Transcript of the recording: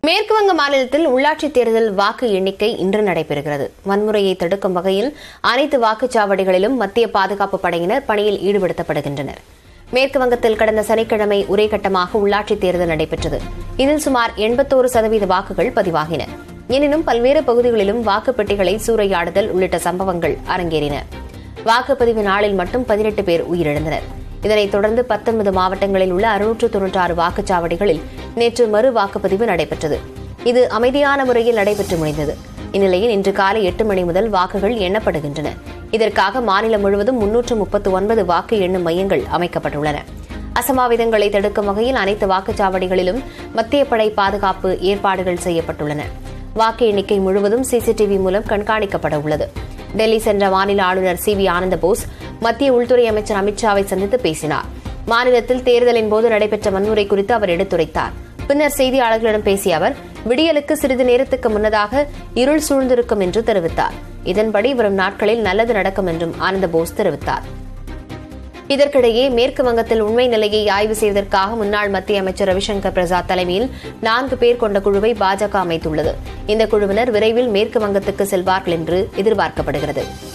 மேற்கு வங்க மாநிலத்தில் உள்ளாட்சித் தேர்தல் வாக்கு எண்ணிக்கை இன்று நடைபெறுகிறது வன்முறையை தடுக்கும் வகையில் அனைத்து வாக்குச்சாவடிகளிலும் மத்திய பாதுகாப்பு படையினர் பணியில் ஈடுபடுத்தப்படுகின்றனர் மேற்கு வங்கத்தில் கடந்த சனிக்கிழமை ஒரே கட்டமாக உள்ளாட்சித் தேர்தல் நடைபெற்றது இதில் சுமார் எண்பத்தோரு சதவீத வாக்குகள் பதிவாகின எனினும் பல்வேறு பகுதிகளிலும் வாக்குப்பெட்டிகளை சூறையாடுதல் உள்ளிட்ட சம்பவங்கள் அரங்கேறின வாக்குப்பதிவு நாளில் மட்டும் பதினெட்டு பேர் உயிரிழந்தனர் இதனைத் தொடர்ந்து பத்தொன்பது மாவட்டங்களில் உள்ள அறுநூற்று தொன்னூற்றாறு வாக்குச்சாவடிகளில் நேற்று மறு வாக்குப்பதிவு நடைபெற்றது இது அமைதியான முறையில் நடைபெற்று முடிந்தது இந்நிலையில் இன்று காலை எட்டு மணி முதல் வாக்குகள் எண்ணப்படுகின்றன இதற்காக மாநிலம் முழுவதும் முன்னூற்று முப்பத்து ஒன்பது வாக்கு எண்ணும் மையங்கள் அமைக்கப்பட்டுள்ளன அசம்பாவிதங்களை தடுக்கும் வகையில் அனைத்து வாக்குச்சாவடிகளிலும் மத்திய படை பாதுகாப்பு ஏற்பாடுகள் செய்யப்பட்டுள்ளன வாக்கு எண்ணிக்கை முழுவதும் சிசிடிவி மூலம் கண்காணிக்கப்பட உள்ளது டெல்லி சென்ற மாநில ஆளுநர் சி வி ஆனந்தபோஸ் மத்திய உள்துறை அமைச்சர் அமித்ஷாவை சந்தித்து பேசினார் மாநிலத்தில் தேர்தலின் போது நடைபெற்ற வன்முறை குறித்து அவர் எடுத்துரைத்தார் பின்னர் செய்தியாளர்களிடம் பேசிய அவர் விடியலுக்கு சிறிது நேரத்துக்கு முன்னதாக இருள் சூழ்ந்திருக்கும் என்று தெரிவித்தார் இதன்படி வரும் நாட்களில் நல்லது நடக்கும் என்றும் ஆனந்தபோஸ் தெரிவித்தார் இதற்கிடையே மேற்கு வங்கத்தில் உண்மை நிலையை ஆய்வு செய்வதற்காக முன்னாள் மத்திய அமைச்சர் ரவிசங்கர் பிரசாத் தலைமையில் நான்கு பேர் கொண்ட குழுவை பாஜக அமைத்துள்ளது இந்த குழுவினர் விரைவில் மேற்கு வங்கத்துக்கு செல்வார்கள் என்று எதிர்பார்க்கப்படுகிறது